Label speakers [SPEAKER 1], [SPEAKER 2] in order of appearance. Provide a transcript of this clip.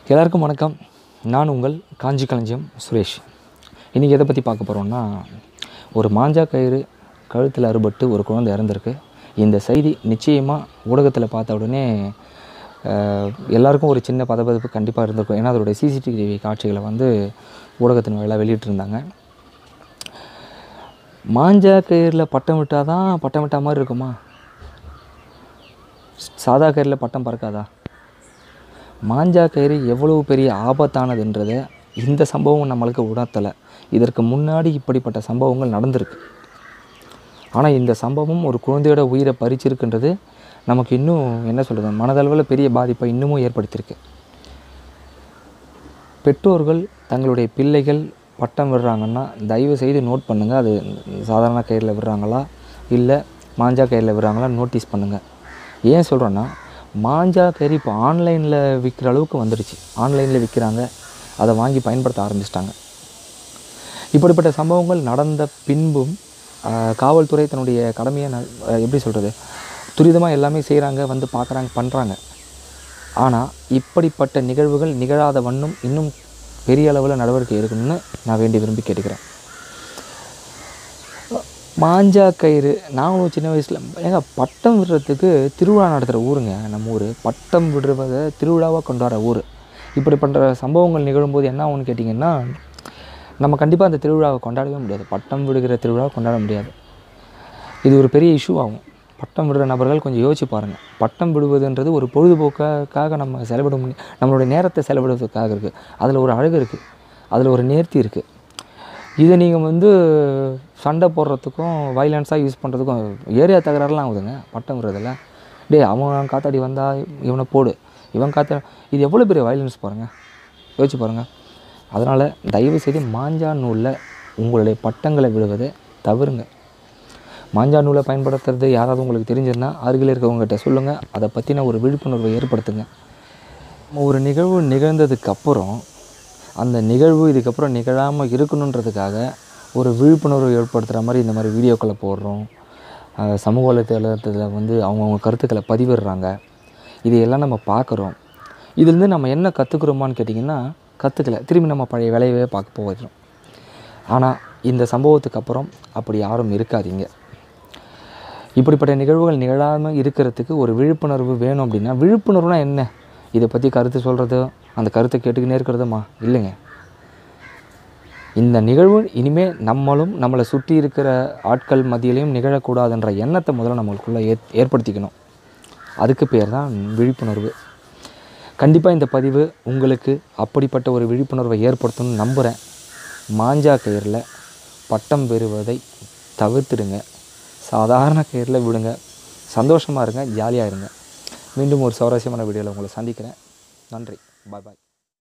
[SPEAKER 1] எல்லாருக்கும் வணக்கம் நான் உங்கள் காஞ்சி களஞ்சியம் சுரேஷ் இன்றைக்கி எதை பற்றி பார்க்க போகிறோம்னா ஒரு மாஞ்சா கயிறு கழுத்தில் அறுபட்டு ஒரு குழந்தை இறந்துருக்கு இந்த செய்தி நிச்சயமாக ஊடகத்தில் பார்த்த உடனே அஹ், எல்லாருக்கும் ஒரு சின்ன பதபதப்பு கண்டிப்பாக இருந்திருக்கும் ஏன்னா அதோடைய சிசிடிவி காட்சிகளை வந்து ஊடகத்தின் வாயிலாக வெளியிட்டிருந்தாங்க மாஞ்சா கயிறில் பட்டம் விட்டால் தான் பட்டம் விட்டா மாதிரி இருக்குமா சாதா கயிறில் பட்டம் பறக்காதா மாஞ்சா கயிறு எவ்வளவு பெரிய ஆபத்தானதுன்றதை இந்த சம்பவம் நம்மளுக்கு உணர்த்தலை இதற்கு முன்னாடி இப்படிப்பட்ட சம்பவங்கள் நடந்திருக்கு ஆனால் இந்த சம்பவம் ஒரு குழந்தையோட உயிரை பறிச்சிருக்குன்றது நமக்கு இன்னும் என்ன சொல்கிறது மனதளவில் பெரிய பாதிப்பை இன்னமும் ஏற்படுத்தியிருக்கு பெற்றோர்கள் தங்களுடைய பிள்ளைகள் பட்டம் விடுறாங்கன்னா தயவு செய்து நோட் பண்ணுங்கள் அது சாதாரண கயிறில் விடுறாங்களா இல்லை மாஞ்சா கயிறில் விடுறாங்களா நோட்டீஸ் பண்ணுங்கள் ஏன் சொல்கிறேன்னா மாஞ்சா கயிறு இப்போ ஆன்லைனில் விற்கிற அளவுக்கு வந்துடுச்சு ஆன்லைனில் விற்கிறாங்க அதை வாங்கி பயன்படுத்த ஆரம்பிச்சிட்டாங்க இப்படிப்பட்ட சம்பவங்கள் நடந்த பின்பும் ஆஹ், காவல்துறை தன்னுடைய கடமையை ந- ஆஹ், எப்படி சொல்கிறது துரிதமாக எல்லாமே செய்கிறாங்க வந்து பார்க்குறாங்க பண்ணுறாங்க ஆனால் இப்படிப்பட்ட நிகழ்வுகள் நிகழாத வண்ணம் இன்னும் பெரிய அளவில் நடவடிக்கை எடுக்கணும்னு நான் வேண்டி விரும்பி கேட்டுக்கிறேன் மாஞ்சா கயிறு நாங்களும் சின்ன வயசில் ஏங்க பட்டம் விடுறதுக்கு திருவிழா நடத்துகிற ஊருங்க நம்ம ஊர் பட்டம் விடுறத திருவிழாவாக கொண்டாடுற ஊர் இப்படி பண்ணுற சம்பவங்கள் நிகழும்போது என்ன ஆகும்னு கேட்டிங்கன்னா நம்ம கண்டிப்பாக அந்த திருவிழாவை கொண்டாடவே முடியாது பட்டம் விடுகிற திருவிழாவை கொண்டாட முடியாது இது ஒரு பெரிய இஷ்யூ ஆகும் பட்டம் விடுற நபர்கள் கொஞ்சம் யோசிச்சு பாருங்கள் பட்டம் விடுவதுன்றது ஒரு பொழுதுபோக்காக நம்ம செலவிட முடியும் நம்மளுடைய நேரத்தை செலவிடுவதற்காக இருக்குது அதில் ஒரு அழகு இருக்குது அதில் ஒரு நேர்த்தி இருக்குது இதை நீங்கள் வந்து சண்டை போடுறதுக்கும் வைலன்ஸாக யூஸ் பண்ணுறதுக்கும் ஏரியா தகராறுலாம் ஆகுதுங்க பட்டம் விடுறதில்ல டேய் அவன் காத்தாடி வந்தால் இவனை போடு இவன் காத்த இது எவ்வளோ பெரிய வைலன்ஸ் பாருங்கள் யோசிச்சு பாருங்கள் அதனால் தயவு செய்து மாஞ்சா நூலில் உங்களுடைய பட்டங்களை விடுவதை தவிருங்க மாஞ்சா நூலை பயன்படுத்துறது யாராவது உங்களுக்கு தெரிஞ்சதுன்னா அருகில் இருக்கவங்ககிட்ட சொல்லுங்கள் அதை பற்றின ஒரு விழிப்புணர்வை ஏற்படுத்துங்க ஒரு நிகழ்வு நிகழ்ந்ததுக்கு அப்புறம் அந்த நிகழ்வு இதுக்கப்புறம் நிகழாமல் இருக்கணுன்றதுக்காக ஒரு விழிப்புணர்வு ஏற்படுத்துகிற மாதிரி இந்த மாதிரி வீடியோக்களை போடுறோம் அஹ் சமூக வலைத்தளத்தில் வந்து அவங்கவுங்க கருத்துக்களை பதிவிடுறாங்க இதையெல்லாம் நம்ம பார்க்குறோம் இதுலேருந்து நம்ம என்ன கற்றுக்குறோமான்னு கேட்டிங்கன்னா கற்றுக்கல திரும்பி நம்ம பழைய வேலையவே பார்க்க போகிறோம் ஆனால் இந்த சம்பவத்துக்கு அப்புறம் அப்படி யாரும் இருக்காதீங்க இப்படிப்பட்ட நிகழ்வுகள் நிகழாமல் இருக்கிறதுக்கு ஒரு விழிப்புணர்வு வேணும் அப்படின்னா விழிப்புணர்வுனா என்ன இதை பற்றி கருத்து சொல்கிறது அந்த கருத்தை கேட்டுக்கினே இருக்கிறதுமா இல்லைங்க இந்த நிகழ்வு இனிமேல் நம்மளும் நம்மளை சுற்றி இருக்கிற ஆட்கள் மத்தியிலையும் நிகழக்கூடாதுன்ற எண்ணத்தை முதல்ல நம்மளுக்குள்ளே ஏற் ஏற்படுத்திக்கணும் அதுக்கு பேர் தான் விழிப்புணர்வு கண்டிப்பாக இந்த பதிவு உங்களுக்கு அப்படிப்பட்ட ஒரு விழிப்புணர்வை ஏற்படுத்தணும்னு நம்புகிறேன் மாஞ்சா கயிறில் பட்டம் பெறுவதை தவிர்த்துடுங்க சாதாரண கயிறில் விடுங்க சந்தோஷமாக இருங்க ஜாலியாக இருங்க மீண்டும் ஒரு சுவாரஸ்யமான வீடியோவில் உங்களை சந்திக்கிறேன் நன்றி பாய் பாய்